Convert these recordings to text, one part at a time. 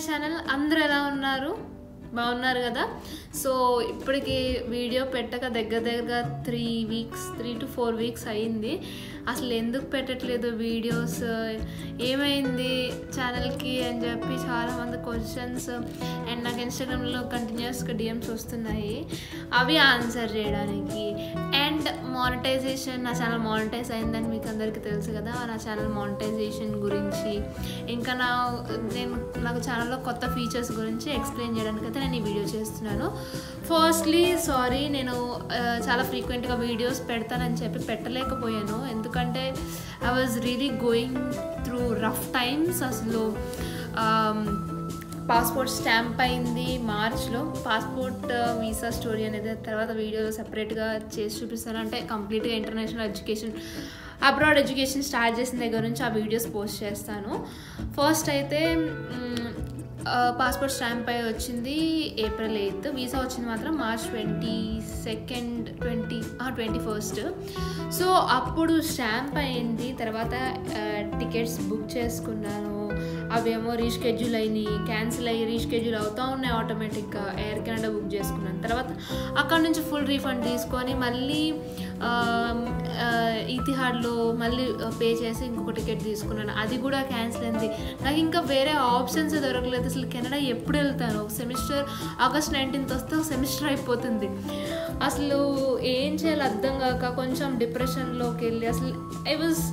channel అందరూ ఎలా ఉన్నారు బాగున్నారు కదా సో ఇప్పటికి వీడియో పెట్టక దగ్గర దగ్గరగా three weeks three to four weeks అయింది అసలు ఎందుకు పెట్టట్లేదు వీడియోస్ ఏమైంది ఛానల్కి అని చెప్పి చాలామంది క్వశ్చన్స్ అండ్ నాకు ఇన్స్టాగ్రామ్లో కంటిన్యూస్గా డిఎమ్స్ వస్తున్నాయి అవి ఆన్సర్ చేయడానికి అండ్ మానిటైజేషన్ నా ఛానల్ మానిటైజ్ అయిందని మీకు అందరికీ తెలుసు కదా నా ఛానల్ మానిటైజేషన్ గురించి ఇంకా నా నేను నాకు ఛానల్లో కొత్త ఫీచర్స్ గురించి ఎక్స్ప్లెయిన్ చేయడానికి అయితే నేను ఈ వీడియో చేస్తున్నాను ఫస్ట్లీ సారీ నేను ఆ, చాలా ఫ్రీక్వెంట్గా వీడియోస్ పెడతానని చెప్పి పెట్టలేకపోయాను ఎందుకంటే I was really going through rough times అసలు పాస్పోర్ట్ స్టాంప్ అయింది మార్చ్లో పాస్పోర్ట్ వీసా స్టోరీ అనేది తర్వాత వీడియో సపరేట్గా చేసి చూపిస్తాను అంటే కంప్లీట్గా international education abroad education start చేసిన దగ్గర నుంచి ఆ వీడియోస్ పోస్ట్ చేస్తాను ఫస్ట్ అయితే పాస్పోర్ట్ స్టాంప్ అయి వచ్చింది ఏప్రిల్ ఎయిత్ వీసా వచ్చింది మాత్రం March twenty second twenty twenty first so అప్పుడు స్టాంప్ అయింది తర్వాత టికెట్స్ బుక్ చేసుకున్నాను అవేమో రీషెడ్యూల్ అయినాయి క్యాన్సిల్ అయ్యి రీషెడ్యూల్ అవుతూ ఉన్నాయి ఆటోమేటిక్గా ఎయిర్ కెనడా బుక్ చేసుకున్నాను తర్వాత అక్కడ నుంచి ఫుల్ రీఫండ్ తీసుకొని మళ్ళీ ఇతిహాడ్లో మళ్ళీ పే చేసి ఇంకొక టికెట్ తీసుకున్నాను అది కూడా క్యాన్సిల్ అయింది నాకు ఇంకా వేరే ఆప్షన్స్ దొరకలేదు అసలు కెనడా ఎప్పుడు వెళ్తాను ఒక సెమిస్టర్ ఆగస్ట్ నైన్టీన్త్ వస్తే ఒక సెమిస్టర్ అయిపోతుంది అసలు ఏం చేయాలి అర్థం కాక కొంచెం డిప్రెషన్లోకి వెళ్ళి అసలు ఐ వాజ్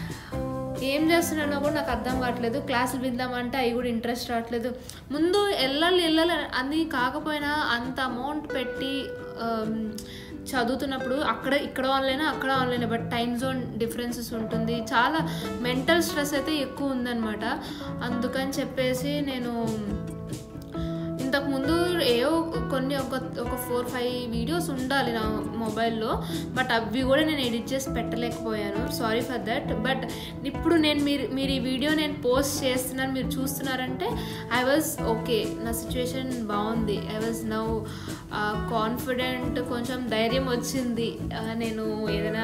ఏం చేస్తున్నానో కూడా నాకు అర్థం కావట్లేదు క్లాసులు విందామంటే అవి కూడా ఇంట్రెస్ట్ రావట్లేదు ముందు వెళ్ళాలి వెళ్ళాలి అని కాకపోయినా అంత అమౌంట్ పెట్టి ఆమ్, చదువుతున్నప్పుడు అక్కడ ఇక్కడ ఆన్లైన్ అక్కడ online but time zone differences ఉంటుంది చాలా మెంటల్ స్ట్రెస్ అయితే ఎక్కువ ఉందన్నమాట అందుకని చెప్పేసి నేను ఇంతకుముందు ఏవో కొన్ని ఒక ఒక ఫోర్ ఫైవ్ వీడియోస్ ఉండాలి నా మొబైల్లో బట్ అవి కూడా నేను ఎడిట్ చేసి పెట్టలేకపోయాను సారీ ఫర్ దట్ బట్ ఇప్పుడు నేను మీరు మీరు ఈ వీడియో నేను పోస్ట్ చేస్తున్నాను మీరు చూస్తున్నారంటే ఐ వాజ్ ఓకే నా సిచ్యువేషన్ బాగుంది ఐ వాజ్ నౌ కాన్ఫిడెంట్ కొంచెం ధైర్యం వచ్చింది ఆ, నేను ఏదైనా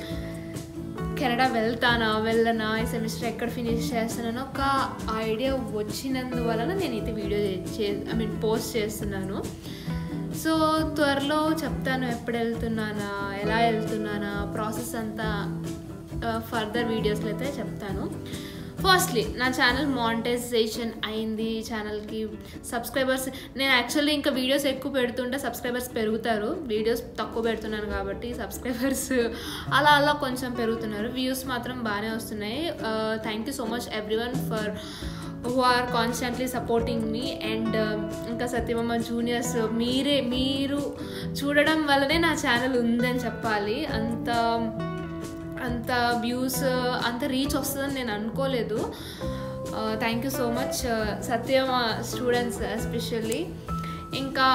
కెనడా వెళ్తానా వెళ్ళనా ఈ సెమిస్టర్ ఎక్కడ ఫినిష్ చేస్తానని ఒక ఐడియా వచ్చినందువలన నేను అయితే వీడియో చే ఐ మీన్ పోస్ట్ చేస్తున్నాను సో త్వరలో చెప్తాను ఎప్పుడు వెళ్తున్నానా ఎలా వెళ్తున్నానా ప్రాసెస్ అంతా ఫర్దర్ వీడియోస్లో అయితే చెప్తాను ఫస్ట్లీ నా ఛానల్ మానిటైజేషన్ అయింది ఛానల్కి సబ్స్క్రైబర్స్ నేను యాక్చువల్లీ ఇంకా వీడియోస్ ఎక్కువ పెడుతుంటే సబ్స్క్రైబర్స్ పెరుగుతారు వీడియోస్ తక్కువ పెడుతున్నాను కాబట్టి సబ్స్క్రైబర్స్ అలా అలా కొంచెం పెరుగుతున్నారు వ్యూస్ మాత్రం బాగానే వస్తున్నాయి thank you so much everyone for who are constantly supporting me and ఇంకా సత్యమమ్మ జూనియర్స్ మీరే మీరు చూడడం వల్లనే నా ఛానల్ ఉందని చెప్పాలి అంత అంత వ్యూస్ అంత రీచ్ వస్తుందని నేను అనుకోలేదు thank you so much Satyam students especially ఇంకా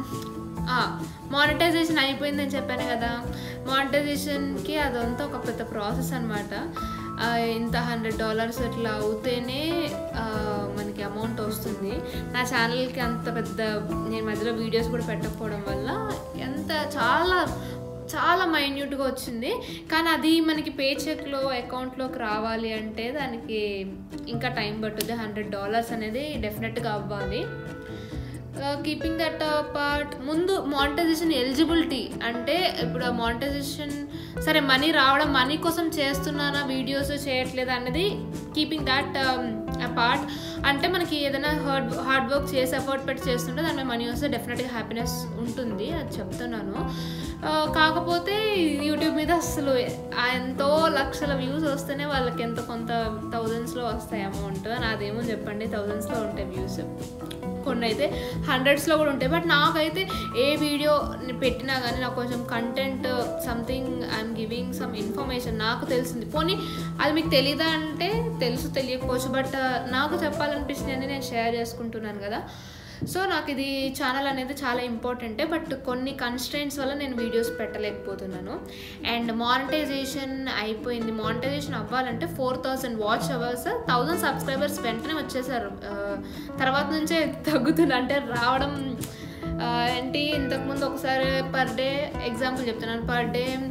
మానిటైజేషన్ అయిపోయిందని చెప్పాను కదా మానిటైజేషన్కి అదంతా ఒక పెద్ద ప్రాసెస్ అనమాట ఇంత హండ్రెడ్ డాలర్స్ ఇట్లా అవుతేనే ఆ, మనకి అమౌంట్ వస్తుంది నా ఛానల్కి అంత పెద్ద నేను మధ్యలో వీడియోస్ కూడా పెట్టకపోవడం వల్ల ఎంత చాలా చాలా మైన్యూట్గా వచ్చింది కానీ అది మనకి పే చెక్లో అకౌంట్లోకి రావాలి అంటే దానికి ఇంకా టైం పట్టుద్ది హండ్రెడ్ డాలర్స్ అనేది డెఫినెట్గా అవ్వాలి కీపింగ్ దట్ పార్ట్ ముందు మానిటైజేషన్ ఎలిజిబిలిటీ అంటే ఇప్పుడు మానిటైజేషన్ సరే మనీ రావడం మనీ కోసం చేస్తున్నానా వీడియోస్ చేయట్లేదు అనేది కీపింగ్ దట్ పార్ట్ అంటే మనకి ఏదైనా హార్డ్ హార్డ్ వర్క్ చేసి ఎఫర్ట్ పెట్టి చేస్తుంటే దాని మీద మనీ వస్తే డెఫినెట్గా హ్యాపీనెస్ ఉంటుంది అది చెప్తున్నాను ఆ, కాకపోతే యూట్యూబ్ మీద అసలు ఆ ఎంతో లక్షల వ్యూస్ వస్తేనే వాళ్ళకి ఎంత కొంత థౌజండ్స్లో వస్తాయి అమౌంట్ నాదేమో చెప్పండి థౌజండ్స్లో ఉంటాయి వ్యూస్ కొన్ని అయితే హండ్రెడ్స్లో కూడా ఉంటాయి బట్ నాకైతే ఏ వీడియో పెట్టినా కానీ నాకు కొంచెం content something I'm giving some information నాకు తెలిసింది పోనీ అది మీకు తెలీదా అంటే తెలుసు తెలియకపోవచ్చు బట్ నాకు చెప్పాలనిపించింది నేను షేర్ చేసుకుంటున్నాను కదా సో నాకు ఇది ఛానల్ అనేది చాలా ఇంపార్టెంటే బట్ కొన్ని కన్స్ట్రెంట్స్ వల్ల నేను వీడియోస్ పెట్టలేకపోతున్నాను అండ్ మానిటైజేషన్ అయిపోయింది మానిటైజేషన్ అవ్వాలంటే four thousand watch hours thousand subscribers వెంటనే వచ్చేసారు ఆ, తర్వాత నుంచే తగ్గుతుంది అంటే రావడం ఆ, ఏంటి ఇంతకుముందు ఒకసారి పర్ డే ఎగ్జాంపుల్ చెప్తున్నాను పర్ డే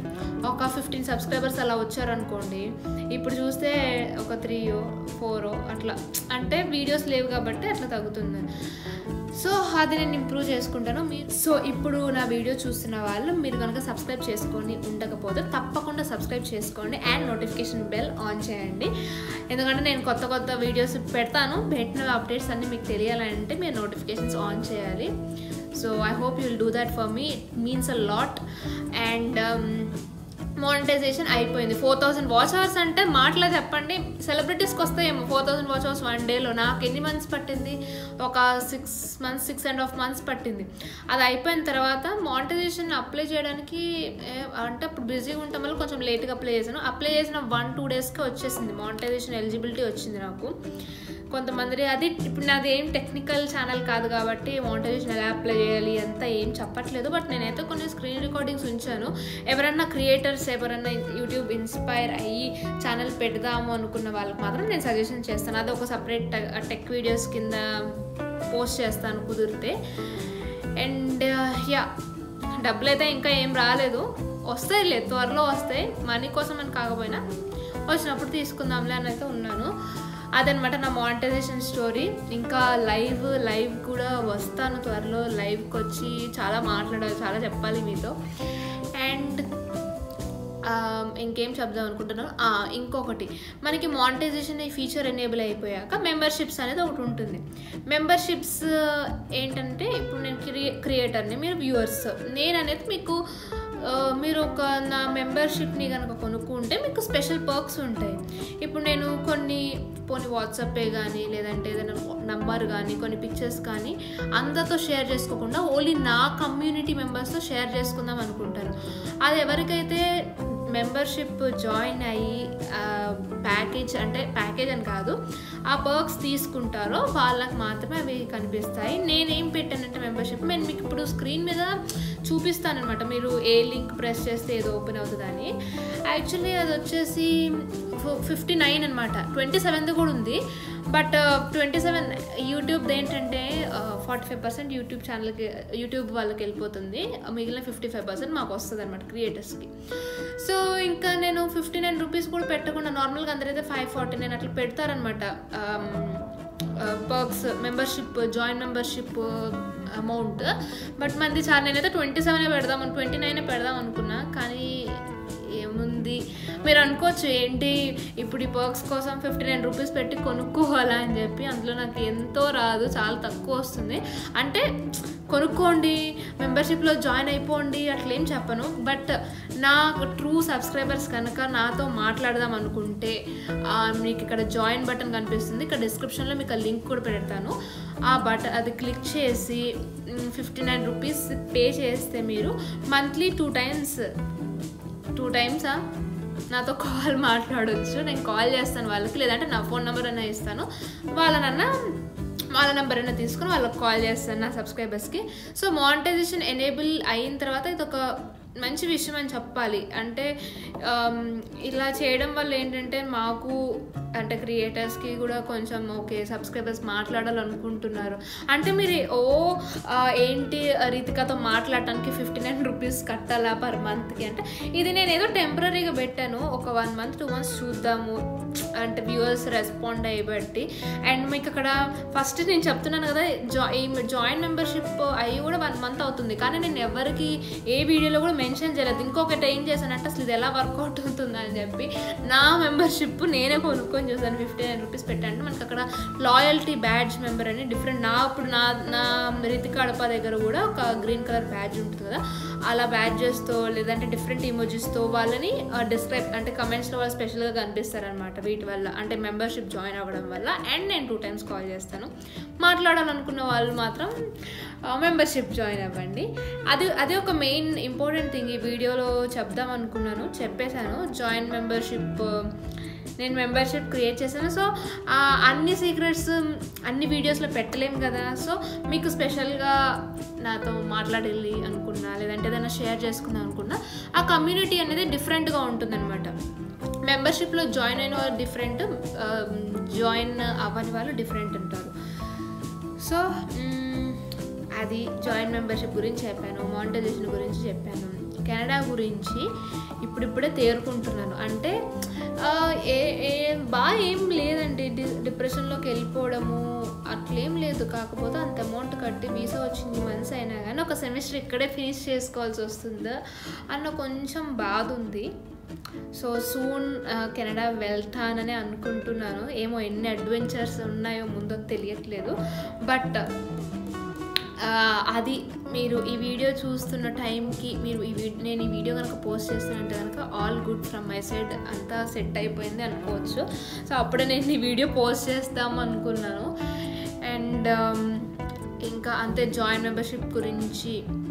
ఒక ఫిఫ్టీన్ సబ్స్క్రైబర్స్ అలా వచ్చారనుకోండి ఇప్పుడు చూస్తే ఒక త్రీ ఫోర్ అట్లా అంటే వీడియోస్ లేవు కాబట్టి అట్లా తగ్గుతుంది సో అది నేను ఇంప్రూవ్ చేసుకుంటాను మీరు సో ఇప్పుడు నా వీడియో చూస్తున్న వాళ్ళు మీరు కనుక సబ్స్క్రైబ్ చేసుకొని ఉండకపోతే తప్పకుండా సబ్స్క్రైబ్ చేసుకోండి అండ్ నోటిఫికేషన్ బెల్ ఆన్ చేయండి ఎందుకంటే నేను కొత్త కొత్త వీడియోస్ పెడతాను పెట్టిన అప్డేట్స్ అన్నీ మీకు తెలియాలంటే మీరు నోటిఫికేషన్స్ ఆన్ చేయాలి so I hope you will do that for me it means a lot and monetisation అయిపోయింది ఫోర్ థౌసండ్ వాచ్ అవర్స్ అంటే మాటలో చెప్పండి సెలబ్రిటీస్కి వస్తాయేమో four thousand watch hours one డేలో నాకు ఎన్ని మంత్స్ పట్టింది ఒక six months six and half months పట్టింది అది అయిపోయిన తర్వాత మానిటైజేషన్ అప్లై చేయడానికి ఏ, అంటే అప్పుడు బిజీగా ఉండటం వల్ల కొంచెం లేట్గా అప్లై చేశాను అప్లై చేసిన వన్ టూ డేస్కి వచ్చేసింది మానిటైజేషన్ ఎలిజిబిలిటీ వచ్చింది నాకు కొంతమంది అది ఇప్పుడు నాది ఏం టెక్నికల్ ఛానల్ కాదు కాబట్టి మోనిటైజేషన్ ఎలా అప్లై చేయాలి అంతా ఏం చెప్పట్లేదు బట్ నేనైతే కొన్ని స్క్రీన్ రికార్డింగ్స్ ఉంచాను ఎవరన్నా క్రియేటర్స్ ఎవరన్నా యూట్యూబ్ ఇన్స్పైర్ అయ్యి ఛానల్ పెడదాము అనుకున్న వాళ్ళకి మాత్రం నేను సజెషన్ చేస్తాను అది ఒక సపరేట్ టెక్ వీడియోస్ కింద పోస్ట్ చేస్తాను కుదిరితే అండ్ యా డబ్బులు అయితే ఇంకా ఏం రాలేదు వస్తాయిలే త్వరలో వస్తాయి మనీ కోసం అని కాకపోయినా వచ్చినప్పుడు తీసుకుందాంలే అని అయితే ఉన్నాను అదనమాట నా మానిటైజేషన్ స్టోరీ ఇంకా లైవ్ లైవ్ కూడా వస్తాను త్వరలో లైవ్కి వచ్చి చాలా మాట్లాడాలి చాలా చెప్పాలి మీతో అండ్ ఇంకేం చెప్దాం అనుకుంటున్నాను ఆ, ఇంకొకటి మనకి మానిటైజేషన్ ఈ ఫీచర్ ఎనేబుల్ అయిపోయాక మెంబర్షిప్స్ అనేది ఒకటి ఉంటుంది మెంబర్షిప్స్ ఏంటంటే ఇప్పుడు నేను క్రియే క్రియేటర్ని మీరు వ్యూవర్స్ నేను అనేది మీకు ఆ, మీరు ఒక నా మెంబర్షిప్ని కనుక కొనుక్కుంటే మీకు స్పెషల్ పర్క్స్ ఉంటాయి ఇప్పుడు నేను కొన్ని పోనీ వాట్సాపే కానీ లేదంటే ఏదైనా నంబర్ కానీ కొన్ని పిక్చర్స్ కానీ అందరితో షేర్ చేసుకోకుండా ఓన్లీ నా కమ్యూనిటీ మెంబర్స్తో షేర్ చేసుకుందాం అనుకుంటాను అది ఎవరికైతే మెంబర్షిప్ జాయిన్ అయ్యి ప్యాకేజ్ అంటే ప్యాకేజ్ అని కాదు ఆ పర్క్స్ తీసుకుంటారో వాళ్ళకి మాత్రమే అవి కనిపిస్తాయి నేనేం పెట్టానంటే మెంబర్షిప్ నేను మీకు ఇప్పుడు స్క్రీన్ మీద చూపిస్తాను అనమాట మీరు ఏ లింక్ ప్రెస్ చేస్తే ఏదో ఓపెన్ అవుతుందని యాక్చువల్లీ అది వచ్చేసి ఫిఫ్టీ నైన్ అనమాట ట్వంటీ సెవెన్ది కూడా ఉంది బట్ ట్వంటీ సెవెన్ యూట్యూబ్ ఏంటంటే ఫార్టీ ఫైవ్ పర్సెంట్ యూట్యూబ్ ఛానల్కి యూట్యూబ్ వాళ్ళకి వెళ్ళిపోతుంది మిగిలిన ఫిఫ్టీ ఫైవ్ పర్సెంట్ మాకు వస్తుంది అనమాట క్రియేటర్స్కి సో ఇంకా నేను ఫిఫ్టీ నైన్ రూపీస్ కూడా పెట్టకుండా నార్మల్గా అందరైతే ఫైవ్ ఫార్టీ నైన్ అట్లా పెడతారనమాట perks membership join membership amount but మంది చాలా నేనైతే ట్వంటీ సెవెనే పెడదాం ట్వంటీ నైనే పెడదాం అనుకున్నా కానీ ఏముంది మీరు అనుకోవచ్చు ఏంటి ఇప్పుడు ఈ పర్క్స్ కోసం ఫిఫ్టీ నైన్ రూపీస్ పెట్టి కొనుక్కోవాలా అని చెప్పి అందులో నాకు ఎంతో రాదు చాలా తక్కువ వస్తుంది అంటే కొనుక్కోండి మెంబర్షిప్లో జాయిన్ అయిపోండి అట్లా ఏం చెప్పను బట్ నా ట్రూ సబ్స్క్రైబర్స్ కనుక నాతో మాట్లాడదాం అనుకుంటే ఆ, మీకు ఇక్కడ జాయిన్ బటన్ కనిపిస్తుంది ఇక్కడ డిస్క్రిప్షన్లో మీకు ఆ లింక్ కూడా పెడతాను ఆ బటన్ అది క్లిక్ చేసి ఫిఫ్టీ నైన్ రూపీస్ పే చేస్తే మీరు మంత్లీ టూ టైమ్స్ టూ టైమ్సా నాతో కాల్ మాట్లాడొచ్చు నేను కాల్ చేస్తాను వాళ్ళకి లేదంటే నా ఫోన్ నెంబర్ అయినా ఇస్తాను వాళ్ళనన్నా వాళ్ళ నెంబర్ అయినా తీసుకుని వాళ్ళకి కాల్ చేస్తాను నా సబ్స్క్రైబర్స్కి సో మానిటైజేషన్ ఎనేబుల్ అయిన తర్వాత ఇది ఒక మంచి విషయం అని చెప్పాలి అంటే ఆమ్, ఇలా చేయడం వల్ల ఏంటంటే మాకు అంటే క్రియేటర్స్కి కూడా కొంచెం ఓకే సబ్స్క్రైబర్స్ మాట్లాడాలనుకుంటున్నారు అంటే మీరు ఓ ఆ, ఏంటి రీతికతో మాట్లాడటానికి ఫిఫ్టీ నైన్ రూపీస్ కట్టాలా పర్ మంత్కి అంటే ఇది నేను ఏదో టెంపరీగా పెట్టాను ఒక వన్ మంత్ టూ మంత్స్ చూద్దాము అంటే వ్యూవర్స్ రెస్పాండ్ అయ్యి బట్టి అండ్ మీకు అక్కడ ఫస్ట్ నేను చెప్తున్నాను కదా జా ఈ జాయిన్ మెంబర్షిప్ అయ్యి కూడా వన్ మంత్ అవుతుంది కానీ నేను ఎవరికి ఏ వీడియోలో కూడా మెన్షన్ చేయలేదు ఇంకొకటి ఏం చేశానంటే అసలు ఇది ఎలా వర్కౌట్ అవుతుంది అని చెప్పి నా మెంబర్షిప్ నేనే కొనుక్కొని చూసాను ఫిఫ్టీ నైన్ రూపీస్ పెట్టాను మనకి అక్కడ లాయల్టీ బ్యాడ్జ్ మెంబర్ అని డిఫరెంట్ నా ఇప్పుడు నా నా రితిక అడప దగ్గర కూడా ఒక గ్రీన్ కలర్ బ్యాడ్జ్ ఉంటుంది కదా అలా బ్యాడ్జెస్తో లేదంటే డిఫరెంట్ ఇమోజెస్తో వాళ్ళని డిస్క్రైబ్ అంటే కమెంట్స్లో వాళ్ళు స్పెషల్గా కనిపిస్తారనమాట వీటి వల్ల అంటే మెంబర్షిప్ జాయిన్ అవ్వడం వల్ల అండ్ నేను టూ టైమ్స్ కాల్ చేస్తాను మాట్లాడాలనుకున్న వాళ్ళు మాత్రం మెంబర్షిప్ జాయిన్ అవ్వండి అది అది ఒక మెయిన్ ఇంపార్టెంట్ థింగ్ ఈ వీడియోలో చెప్దాం అనుకున్నాను చెప్పేశాను జాయిన్ మెంబర్షిప్ నేను మెంబర్షిప్ క్రియేట్ చేశాను సో ఆ అన్ని సీక్రెట్స్ అన్ని వీడియోస్లో పెట్టలేము కదా సో మీకు స్పెషల్గా నాతో మాట్లాడాలి అనుకున్నా లేదంటే ఏదైనా షేర్ చేసుకుందాం అనుకున్నా ఆ కమ్యూనిటీ అనేది డిఫరెంట్గా ఉంటుందన్నమాట మెంబర్షిప్లో జాయిన్ అయిన వాళ్ళు డిఫరెంట్ జాయిన్ అవ్వని వాళ్ళు డిఫరెంట్ ఉంటారు సో మ్మ్, అది జాయిన్ మెంబర్షిప్ గురించి చెప్పాను మానిటైజేషన్ గురించి చెప్పాను కెనడా గురించి ఇప్పుడిప్పుడే తేరుకుంటున్నాను అంటే ఆ, ఏ ఏ బాగా ఏం లేదండి డి డిప్రెషన్లోకి వెళ్ళిపోవడము అట్లేం లేదు కాకపోతే అంత అమౌంట్ కట్టి వీసా వచ్చింది మంత్స్ అయినా కానీ ఒక సెమిస్టర్ ఇక్కడే ఫినిష్ చేసుకోవాల్సి వస్తుందా అన్న కొంచెం బాధ ఉంది సో సూన్ కెనడా వెళ్తానని అనుకుంటున్నాను ఏమో ఎన్ని అడ్వెంచర్స్ ఉన్నాయో ముందు తెలియట్లేదు బట్ ఆ, అది మీరు ఈ వీడియో చూస్తున్న టైంకి మీరు ఈ వీడియో నేను ఈ వీడియో కనుక పోస్ట్ చేస్తున్నంటే కనుక all good from my side అంతా సెట్ అయిపోయింది అనుకోవచ్చు సో అప్పుడే నేను ఈ వీడియో పోస్ట్ చేస్తాము అనుకున్నాను అండ్ ఇంకా అంతే జాయిన్ మెంబర్షిప్ గురించి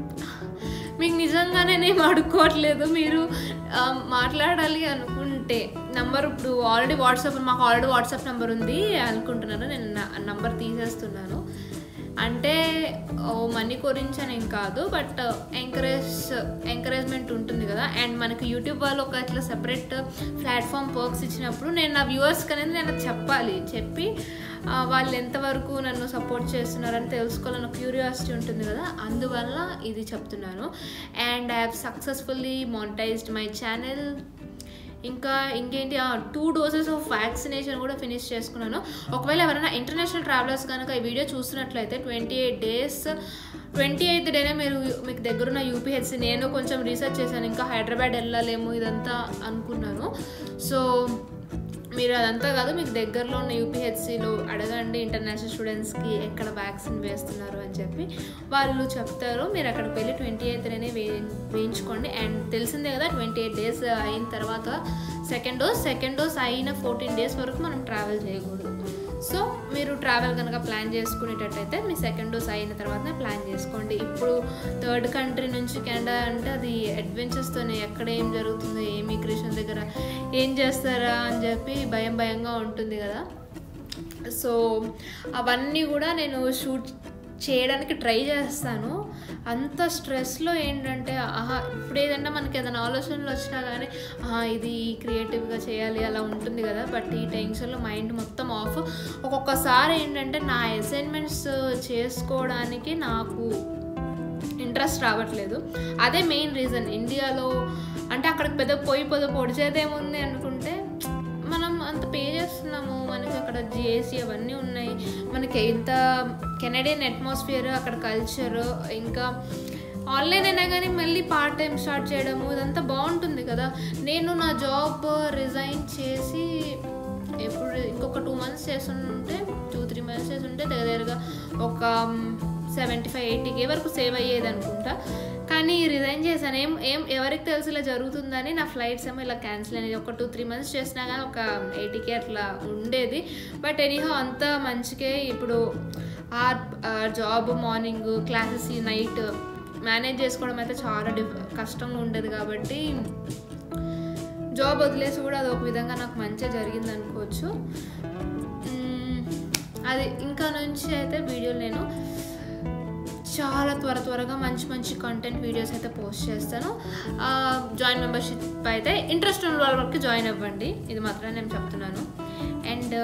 మీకు నిజంగానే నేను అడుక్కోవట్లేదు మీరు ఆ, మాట్లాడాలి అనుకుంటే నంబర్ ఇప్పుడు ఆల్రెడీ వాట్సాప్ మాకు ఆల్రెడీ వాట్సాప్ నెంబర్ ఉంది అనుకుంటున్నాను నేను నంబర్ తీసేస్తున్నాను అంటే ఓ మనీ గురించి అని ఏం కాదు బట్ ఎంకరేజ్ ఎంకరేజ్మెంట్ ఉంటుంది కదా అండ్ మనకి యూట్యూబ్ వాళ్ళు ఒక ఇట్లా సెపరేట్ ప్లాట్ఫామ్ పర్క్స్ ఇచ్చినప్పుడు నేను నా వ్యూవర్స్కి అనేది నేను అది చెప్పాలి చెప్పి ఆ, వాళ్ళు ఎంతవరకు నన్ను సపోర్ట్ చేస్తున్నారని తెలుసుకోవాలన్న క్యూరియాసిటీ ఉంటుంది కదా అందువల్ల ఇది చెప్తున్నాను and I have successfully monetised my channel ఇంకా ఇంకేంటి టూ డోసెస్ ఆఫ్ వ్యాక్సినేషన్ కూడా ఫినిష్ చేసుకున్నాను ఒకవేళ ఎవరైనా ఇంటర్నేషనల్ ట్రావెలర్స్ కనుక ఈ వీడియో చూస్తున్నట్లయితే twenty eight days twenty eighth డేనే మీరు మీకు దగ్గరున్న యూపీహెచ్సి నేను కొంచెం రీసెర్చ్ చేశాను ఇంకా హైదరాబాద్ వెళ్ళాలేమో ఇదంతా అనుకున్నాను సో మీరు అదంతా కాదు మీకు దగ్గరలో ఉన్న యూపీహెచ్సిలో అడగండి ఇంటర్నేషనల్ స్టూడెంట్స్కి ఎక్కడ వ్యాక్సిన్ వేస్తున్నారు అని చెప్పి వాళ్ళు చెప్తారు మీరు అక్కడికి వెళ్ళి ట్వంటీ ఎయిత్ అనే వే వేయించుకోండి అండ్ తెలిసిందే కదా ట్వంటీ ఎయిట్ డేస్ అయిన తర్వాత సెకండ్ డోస్ సెకండ్ డోస్ అయిన ఫోర్టీన్ డేస్ వరకు మనం ట్రావెల్ చేయకూడదు సో మీరు ట్రావెల్ కనుక ప్లాన్ చేసుకునేటట్టయితే మీ సెకండ్ డోస్ అయిన తర్వాతనే ప్లాన్ చేసుకోండి ఇప్పుడు థర్డ్ కంట్రీ నుంచి కెనడా అంటే అది అడ్వెంచర్స్తోనే ఎక్కడ ఏం జరుగుతుందో ఏ ఇమిగ్రేషన్ దగ్గర ఏం చేస్తారా అని చెప్పి భయం భయంగా ఉంటుంది కదా సో అవన్నీ కూడా నేను షూట్ చేయడానికి ట్రై చేస్తాను అంత స్ట్రెస్లో ఏంటంటే ఆహా ఇప్పుడు ఏదన్నా మనకి ఏదైనా ఆలోచనలు వచ్చినా కానీ ఆహా ఇది క్రియేటివ్గా చేయాలి అలా ఉంటుంది కదా బట్ ఈ టెన్షన్లో మైండ్ మొత్తం ఆఫ్ ఒక్కొక్కసారి ఏంటంటే నా అసైన్మెంట్స్ చేసుకోవడానికి నాకు ఇంట్రెస్ట్ రావట్లేదు అదే మెయిన్ రీజన్ ఇండియాలో అంటే అక్కడికి పెద్ద పొయ్యి పొద పొడిచేదేముంది అనుకుంటే మనం అంత పే చేస్తున్నాము మనకి అక్కడ జిఎస్సి అవన్నీ ఉన్నాయి మనకి ఇంత కెనడియన్ అట్మాస్ఫియర్ అక్కడ కల్చర్ ఇంకా ఆన్లైన్ అయినా కానీ మళ్ళీ పార్ట్ టైం స్టార్ట్ చేయడము ఇదంతా బాగుంటుంది కదా నేను నా జాబ్ రిజైన్ చేసి ఎప్పుడు ఇంకొక టూ మంత్స్ చేస్తుంటే టూ త్రీ మంత్స్ చేస్తుంటే దగ్గర దగ్గరగా ఒక సెవెంటీ ఫైవ్ ఎయిటీకే వరకు సేవ్ అయ్యేది అనుకుంటా కానీ రిజైన్ చేశాను ఏం ఏం ఎవరికి తెలుసు ఇలా జరుగుతుందని నా ఫ్లైట్స్ ఏమో ఇలా క్యాన్సిల్ అనేది ఒక టూ త్రీ మంత్స్ చేసినా కానీ ఒక ఎయిటీకే అట్లా ఉండేది బట్ ఎనీహో అంత మంచికే ఇప్పుడు ఆ job morning classes night manage చేసుకోవడం అయితే చాలా డిఫ్ కష్టంగా ఉండేది కాబట్టి జాబ్ వదిలేసి కూడా అది ఒక విధంగా నాకు మంచిగా జరిగింది అనుకోవచ్చు మ్మ్, అది ఇంకా నుంచి అయితే వీడియోలు నేను చాలా త్వర త్వరగా మంచి మంచి కంటెంట్ వీడియోస్ అయితే పోస్ట్ చేస్తాను జాయిన్ మెంబర్షిప్ అయితే ఇంట్రెస్ట్ ఉన్న వాళ్ళ వరకు జాయిన్ అవ్వండి ఇది మాత్రం నేను చెప్తున్నాను అండ్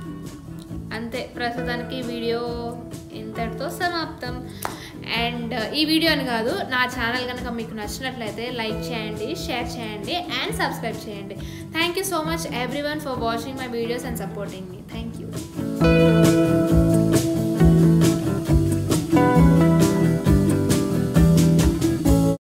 అంతే ప్రస్తుతానికి ఈ వీడియో ఇంతటితో సమాప్తం అండ్ ఈ వీడియో అని కాదు నా ఛానల్ కనుక మీకు నచ్చినట్లయితే లైక్ చేయండి షేర్ చేయండి అండ్ సబ్స్క్రైబ్ చేయండి thank you so much everyone for watching my videos and supporting me thank you